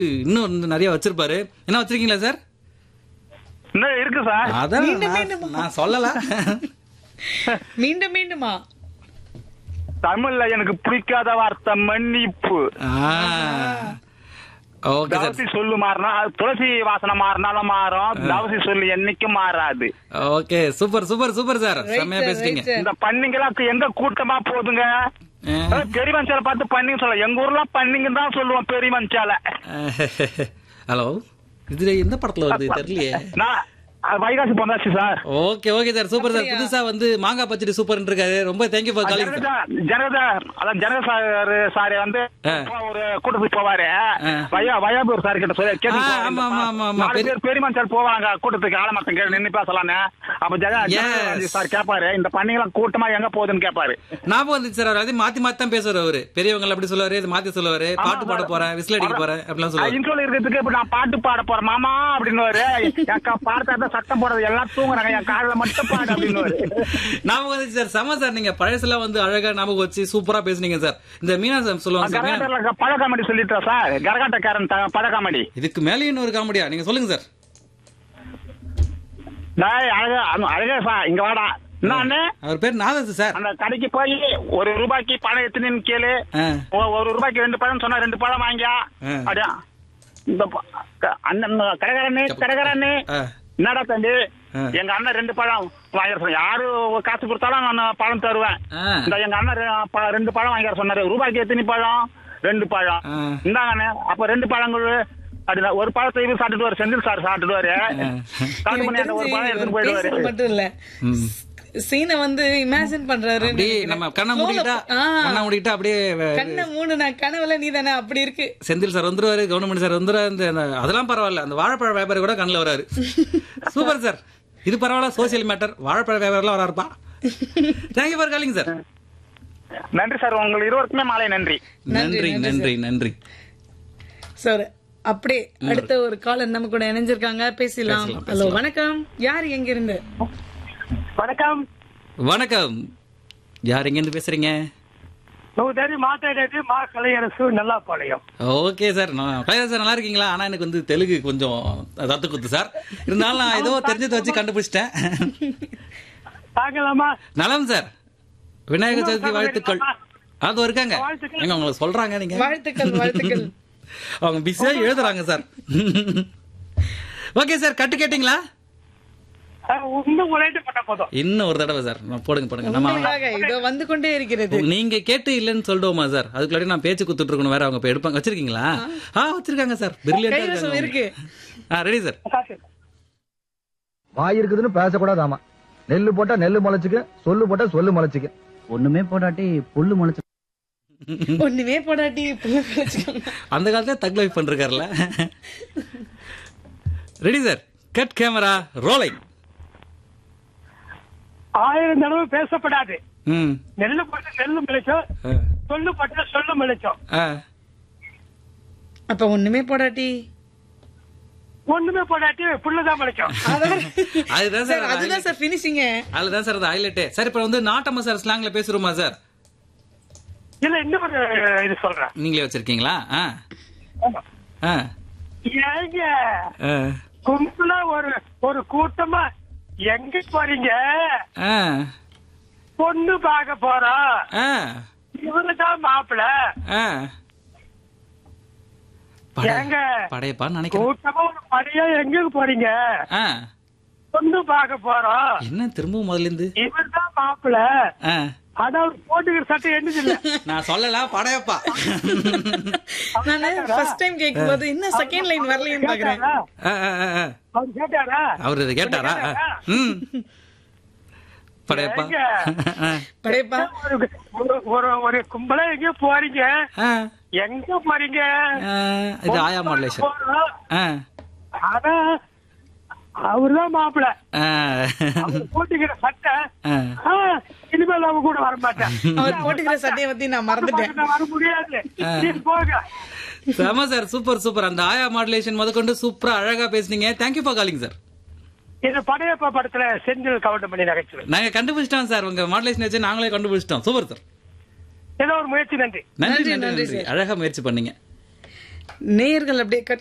இன்னும் வந்து நிறைய வச்சிருப்பாரு என்ன வச்சிருக்கீங்களா சார் இன்னும் இருக்கு சார் அதான் மீண்டும் நான்- மீண்டுமா? நான் சொல்லல மீண்டும் மீண்டுமா தமிழ்ல எனக்கு பிடிக்காத வார்த்தை மன்னிப்பு ஓகே சார் தவசி சொல்லு மாறினா அது துளசி வாசனை மாறினாலும் மாறும் தவசி சொல்லு என்னைக்கும் மாறாது okay super super super sir Right, செம்மையா sir, பேசிட்டீங்க right, sir. இந்த பண்ணிங்கெல்லாம் எங்க கூட்டமா போகுதுங்க ஆ. பெரிய மனுஷால பார்த்து பண்ணிங்க சொல்ல எங்க ஊர்லாம் பண்ணிங்க தான் சொல்லுவோம் பெரிய மனுஷால ஹலோ இதுல எந்த படத்துல வருது தெரியலையே நான் அது வைகாசி பொந்தாச்சு sir okay okay sir super sir அப்படியா? புதுசா வந்து மாங்காய் பச்சடி சூப்பர் இருக்காரு ரொம்ப thank you for calling Janata Janata அதான் ஜனதா சார் சாரி வந்து ஆ. ஒரு கூட்டத்துக்கு போவாரு ஆ. வயா வயாபூர் சார் கிட்ட சொல்லி கேட்டு ஆ, போவாரு. ஆமா, ஆமா, ஆமா, ஆமா. நாலு பெரிய- பேர் பெரிய மனுஷால் போவாங்க கூட்டத்துக்கு ஆலமரத்தம் கேட்டு நின்னு பேசலான்னு அப்ப ஜெக Yes. சார் கேப்பாரு இந்த பண்ணிங்கெல்லாம் கூட்டமா எங்க போகுதுன்னு கேப்பாரு ஞாபகம் வந்துச்சு சார் அவர் அது மாத்தி மாத்தி தான் பேசுவாரு அவரு பெரியவங்க அப்படி சொல்லுவாரு இது மாத்தி சொல்லுவாரு பாட்டு பாட போறேன் விசில் அடிக்க போறேன் அப்படிலாம் சொல்லுவாரு இன்ட்ரோல இருக்கிறதுக்கு இப்ப நான் பாட்டு பாட போறேன் மாமா அப்படின்னு என் பாடத்தா தான் சத்தம் போடுறது எல்லாம் தூங்குறாங்க என் காதுல மட்டும் பாடு அப்படின்னு ஞாபகம் வந்துச்சு சார் செம சார் நீங்க பழசெல்லாம் வந்து அழகா ஞாபகம் வச்சு சூப்பரா பேசுனீங்க சார் இந்த மீனா சார் சொல்லுவாங்க சார் மீனா- கரகாட்டல பழ காமெடி சொல்லிட்டா சார் கரகாட்டக்காரன் த- பழ காமெடி இதுக்கு மேலே இன்னொரு காமெடியா நீங்க சொல்லுங்க சார் டேய் அழகா அண்ணா, அழகா சார் இங்க வாடா நான் அவர் பேர் நாதஸ் சார் அந்த கடைக்கு போய் ஒரு ரூபாய்க்கு பழம் எத்தனைன்னு கேளு ஆ. ஒ- ஒரு ரூபாய்க்கு ரெண்டு பழம் சொன்னா ரெண்டு பழம் வாங்கியா ஆ. அப்படியா இந்த ப- க- அண்ணன் கடைக்காரனே கடைக்காரனே ஆ. என்னடா தம்பி ஆ. எங்க அண்ணன் ரெண்டு பழம் வாங்கிற சொன்ன யாரு ஒரு காசு கொடுத்தாலும் நான் பழம் தருவேன் ஆ. இந்த எங்க அண்ணன் ரெ- ப- ரெண்டு பழம் வாங்கிற சொன்னாரு ரூபாய்க்கு எத்தனை பழம் ரெண்டு பழம் ஆ. இந்தாங்கண்ணே அப்ப ரெண்டு பழங்கள் அப்படின்னா ஒரு பழத்தை இவர் சாப்பிட்டுட்டு செந்தில் சார் சாப்பிட்டுவாரு காலி பண்ணி அந்த ஒரு பழம் எடுத்துட்டு போயிடுவாரு பேசுறது மட்டும் இல்ல சீனை வந்து இமேஜின் பண்றாரு அப்படியே நம்ம கண்ணை மூடிட்டா கண்ணை மூடிட்டா அப்படியே வே- கண்ணை மூணு நான் கனவுல நீ தானே அப்படி இருக்கு செந்தில் சார் வந்துருவாரு கவர்மெண்ட் சார் வந்துருவாரு இந்த இந்த- அதெல்லாம் பரவாயில்ல அந்த வாழைப்பழ வியாபாரி கூட கண்ணில் வராரு சூப்பர் சார் இது பரவாயில்ல சோசியல் மேட்டர் வாழைப்பழ வியாபாரிலாம் வராருப்பா தேங்க்யூ ஃபார் காலிங் சார் நன்றி சார் உங்கள் இருவருக்குமே மாலை நன்றி நன்றி நன்றி நன்றி சார் அப்படியே அடுத்த ஒரு காலர் நம்ம கூட இணைஞ்சிருக்காங்க பேசலாம் பேசலாம், ஹலோ வணக்கம் யார் எங்க இருந்து வணக்கம் வணக்கம் யார் எங்கேருந்து பேசுறீங்க நூதறி மாத்தாடி மா கலையரசு நல்லாப்பாளையம் ஓகே சார் நான் கலைஞர் சார் நல்லா இருக்கீங்களா ஆனா எனக்கு வந்து தெலுங்கு கொஞ்சம் தத்து குத்து சார் இருந்தாலும் நான் ஏதோ தெரிஞ்சதை வச்சு கண்டுபிடிச்சிட்டேன் தாங்கலாமா நலம் சார் விநாயகர் சதுர்த்தி வாழ்த்துக்கள் அது இருக்காங்க எங்க உங்களை சொல்றாங்க நீங்க வாழ்த்துக்கள் வாழ்த்துக்கள் அவங்க பிஸியா எழுதுறாங்க சார் ஓகே சார் கட்டு கேட்டீங்களா அஹ், இன்னும் உழைட்டு பண்ண போதும் இன்னும் ஒரு தடவை சார் நான் போடுங்க போடுங்க நம்ம உங்களுக்காக இதோ வந்து கொண்டே இருக்கிறது நீங்க கேட்டு இல்லைன்னு சொல்லிடுவோமா சார் அதுக்குள்ளாடி நான் பேச்சு குத்துட்டு இருக்கணும் வேற அவங்க இப்ப எடுப்பாங்க வச்சிருக்கீங்களா ஆ வச்சிருக்காங்க சார் பிரில்லியண்டா கைவசம் இருக்கு இருக்காங்க ஆ ரெடி சார் வாய் இருக்குதுன்னு பேசக்கூடாது ஆமா நெல்லு போட்டா நெல்லு முளைச்சுக்கு சொல்லு போட்டா சொல்லு முளைச்சுக்கு ஒண்ணுமே போடாட்டி புல்லு முளைச்சு ஒண்ணுமே போடாட்டி புள்ள பிழைச்சுக்கோங்க. அந்த காலத்துல தக் லைஃப் பண்ணிருக்காருல ready sir cut camera rolling ஆயிரம் தடவை பேசப்படாது ம் நெல்லு போட்டு நெல்லு மிளைச்சோம் ஆ. சொல்லு போட்டு சொல்லு மிளைச்சோம் ஆ. அப்ப ஒண்ணுமே போடாட்டி ஒண்ணுமே போடாட்டி புல்லுதான் மிளைச்சோம் அதுதான் சார் சார் அதுதான் சார் பினிஷிங்க அதுதான் சார் அது ஹைலைட்டே சார் இப்ப வந்து நாட்டம்ம சார் ஸ்லாங்ல பேசுறோமா சார் இல்ல இன்னும் ஒரு இது சொல்றேன் நீங்களே வச்சிருக்கீங்களா ஆ ஆ ஏங்க ஆ. கும்பலா ஒரு ஒரு கூட்டமா எங்க போறீங்க ஆ பொண்ணு பார்க்க போறோம் ஆ இவருதான் மாப்பிள்ள ஆ படை- ஏங்க படையப்பான்னு நினைக்கிறேன் கூட்டமா ஒரு படையா எங்க போறீங்க ஆ பொண்ணு பார்க்க போறோம் என்ன திரும்பவும் முதல்ல இருந்து இவர்தான் மாப்பிள்ள ஆ ஆனா அவர் போட்டுக்கிற சட்டை என்னது இல்ல நான் சொல்லல படையப்பா நானு ஃபர்ஸ்ட் டைம் கேக்கும்போது இன்னும் செகண்ட் லைன் வரலையேன்னு பாக்குறேன் கேட்டாரா? ஆ, ஆ, ஆ, ஆ. அவர் கேட்டாரா அவர் இதை கேட்டாரா ஆ. ம் படையப்பா ஆ. படையப்பா ஒரு ஒரு- ஒரு ஒரு கும்பலா எங்க போறீங்க ஆ. எங்க போறீங்க ஆ, இது ஆயா மாடலேஷன் போறோம். ஆ ஆனா அவர்தான் மாப்பிள்ள ஆ. அவர் போட்டுக்கிற சட்டை ஆ. ஆ, இனிமேல் அவங்க கூட வர மாட்டேன் அவர் போட்டுக்கிற சட்டையை பத்தி நான் மறந்துட்டேன் நான் வர முடியாது நீ போங்க செம சார் சூப்பர் சூப்பர் அந்த ஆயா மாடுலேஷன் முதற்கொண்டு சூப்பரா அழகா பேசுனீங்க தேங்க்யூ ஃபார் காலிங் சார் இந்த படையப்பா படத்துல செந்தில் கவுண்டம் பண்ணி நகைச்சுவை நாங்க கண்டுபிடிச்சிட்டோம் சார் உங்க மாடுலேஷன் வச்சு நாங்களே கண்டுபிடிச்சிட்டோம் சூப்பர் சார் ஏதோ ஒரு முயற்சி நன்றி நன்றி நன்றி, நன்றி நன்றி, நன்றி அழகா முயற்சி பண்ணீங்க நேயர்கள் அப்படியே